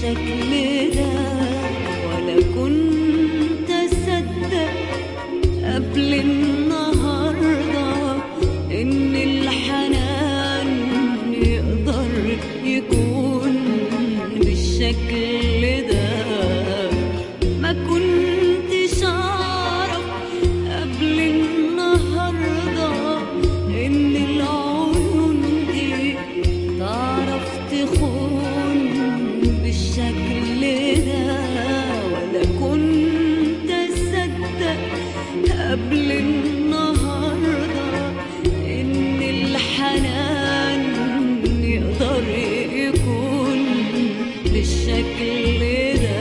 بالشكل ده ولا كنت أصدق قبل النهاردة إن الحنان يقدر يكون بالشكل ده ما كنتش أعرف قبل النهاردة إن العيون دي تعرف تخون بالشكل ده ولا كنت أصدق قبل النهاردة إن الحنان يقدر يكون بالشكل ده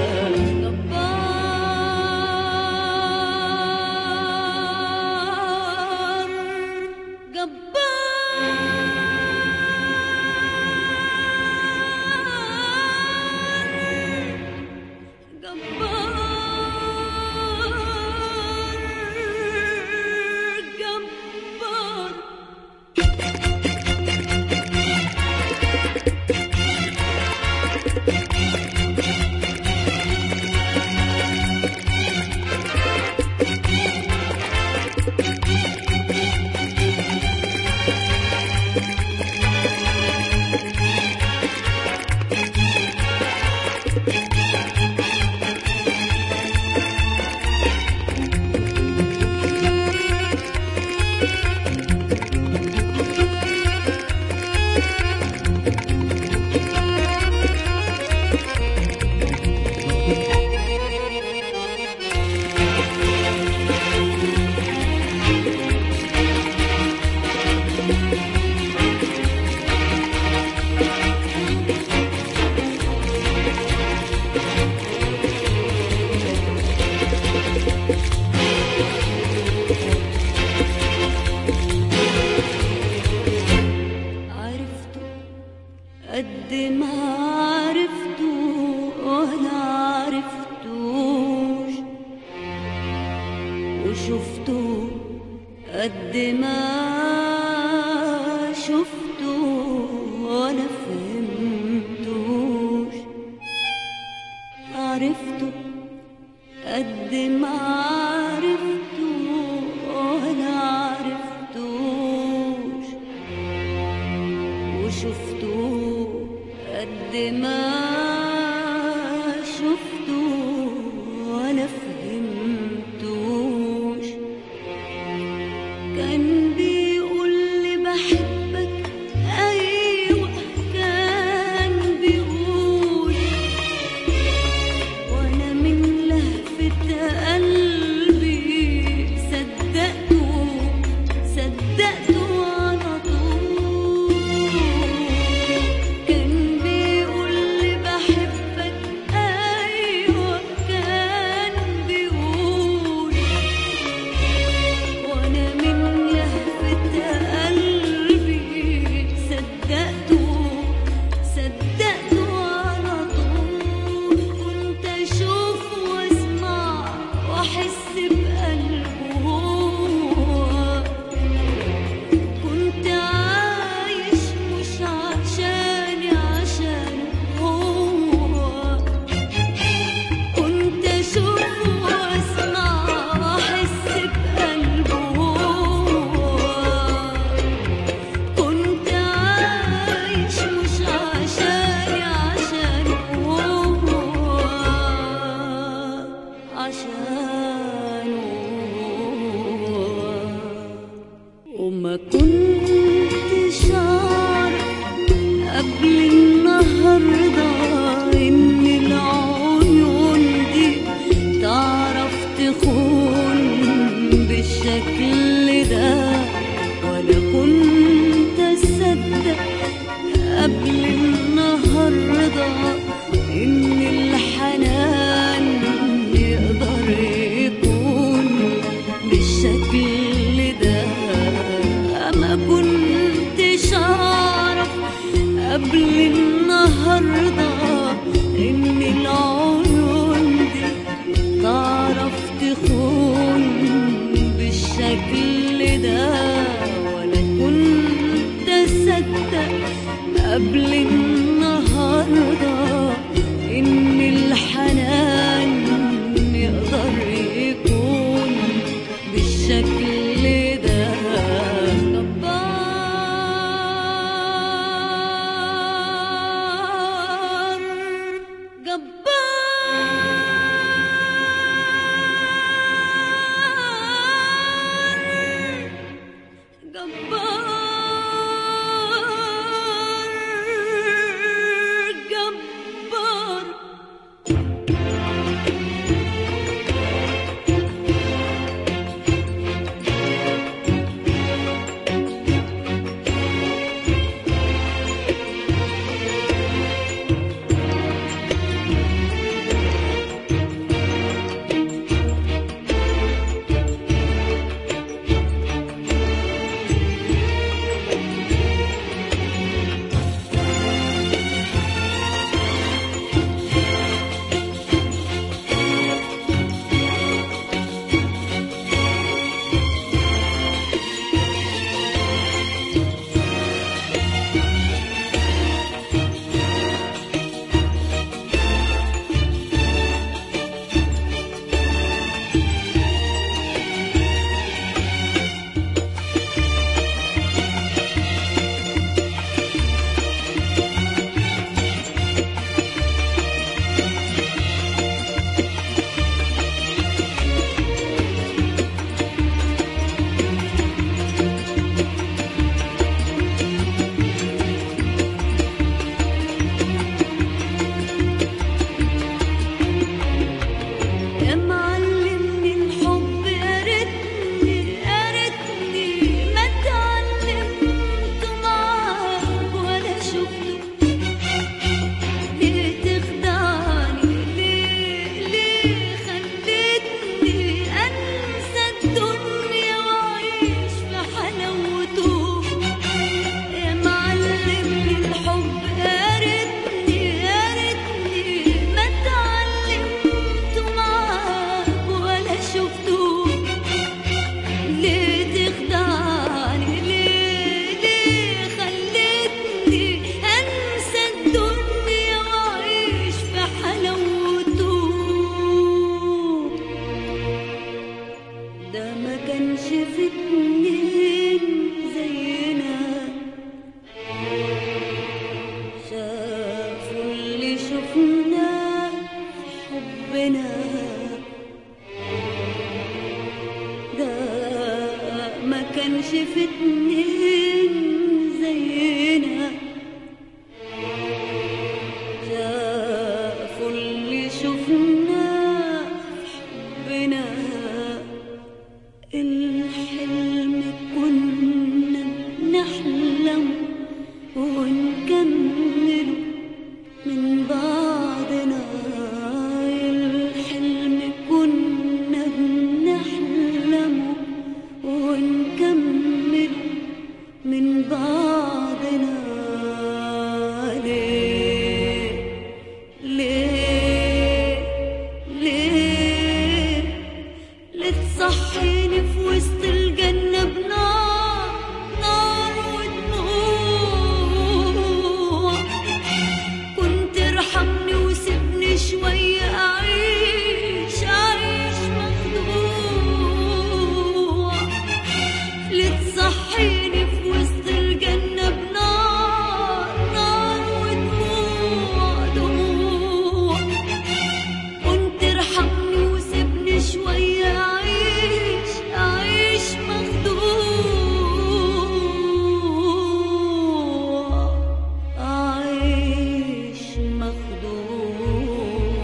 جبار جبار جبار جبار عرفته قد ما عرفته وانا عرفتوش وشفته قد ما شفته وانا فهمتوش عرفته قد ما عرفته وانا عرفتوش وشفته قد ما شفته وانا فهمتوش كان بيقول لي بحبك ايوه كان بيقول وانا من لهفة قلبي صدقته صدقته على طول كان بيقول لي حبنا ده ما كانش في اتنين زينا شافوا اللي شفناه في حبنا الحلم كنا بنحلم ونكمله من بعدنا الحلم كنا بنحلمه ونكمله من بعدنا ليه ليه ليه لتصحيني في وسط الجنة بنار نار ودموع كنت ارحمني وسيبني شوية أعيش أعيش مخدوع لتصحيني في وسط الجنة بنار نار ودموع دموع كنت ارحمني وسيبني شوية أعيش أعيش مخدوع أعيش مخدوع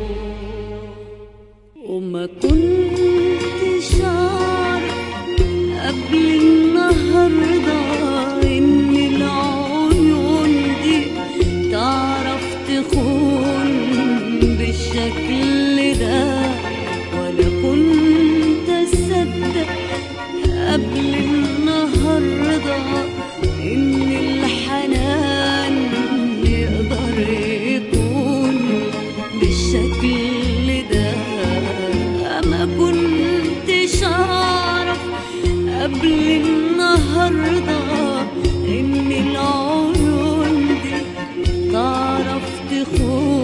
وما كنتش أعرف قبل النهاردة إن العيون دي تعرف تخون بالشكل ده ولا كنت أصدق قبل النهاردة إن الحنان يقدر يكون بالشكل ده ما كنتش أعرف قبل النهاردة إن العيون دي تعرف تخون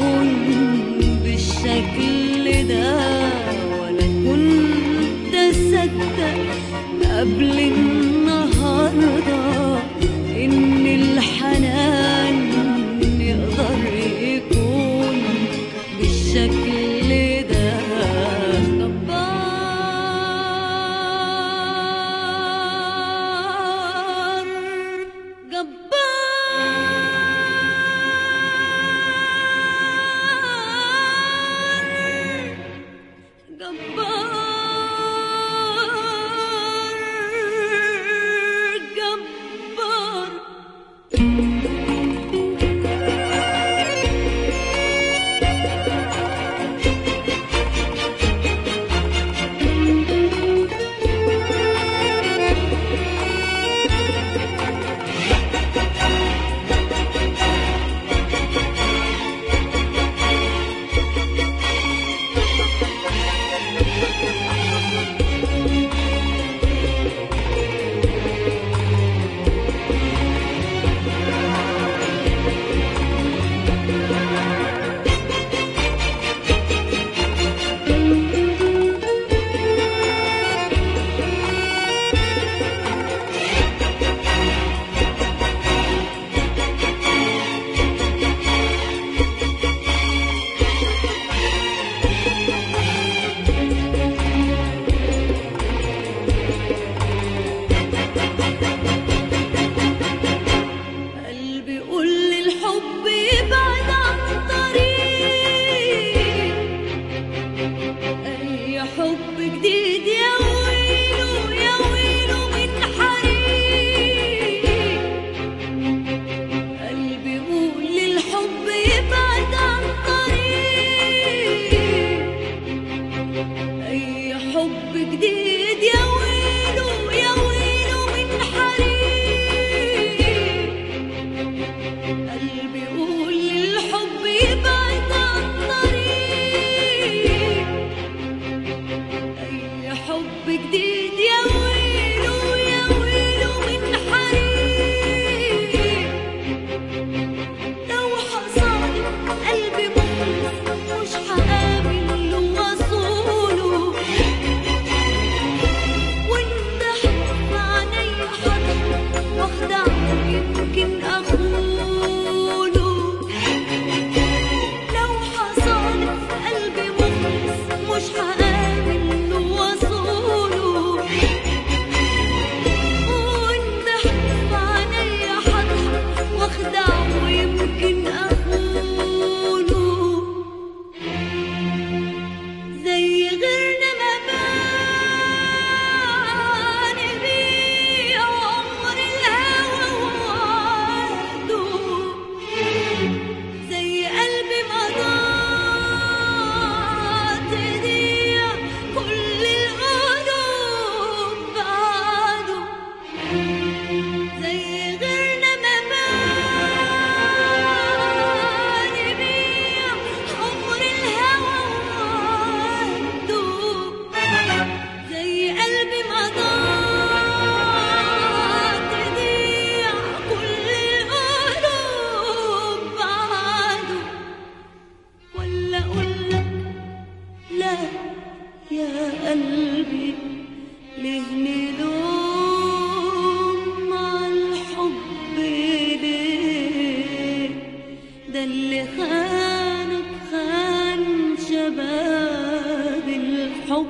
اللي خانك خان شباب الحب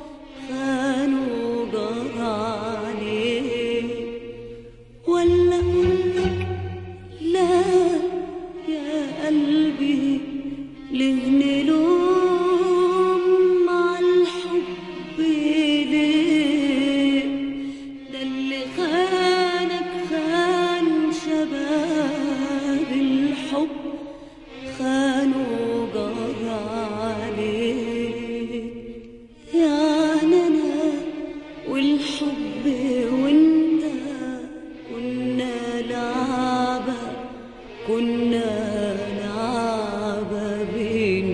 خانوا جرى عليه ولا أقولك لا يا قلبي ليه نلوم مع الحب ليه ده اللي خانك خان شباب الحب خانوا جرى عليه يعني أنا والحب وانت كنا لعبة كنا لعبة بين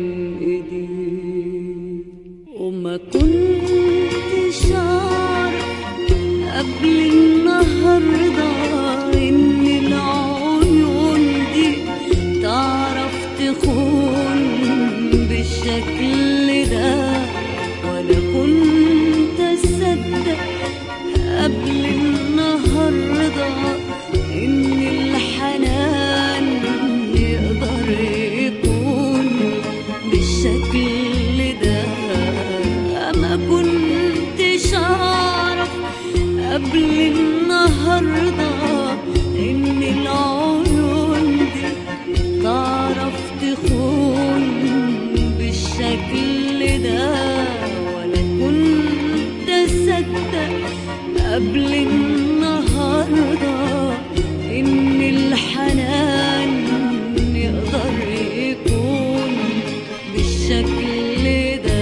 ايديك وما كنتش أعرف قبل النهاردة إن العيون دي تعرف تخون بالشكل ده ولا كنت أصدق قبل النهاردة إن الحنان يقدر يكون بالشكل ده ما كنتش أعرف قبل النهاردة إن العيون دي تعرف تخون بالشكل ده ولا كنت أصدق قبل النهاردة إن الحنان يقدر يكون بالشكل ده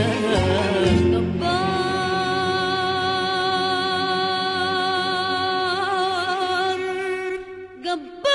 جبار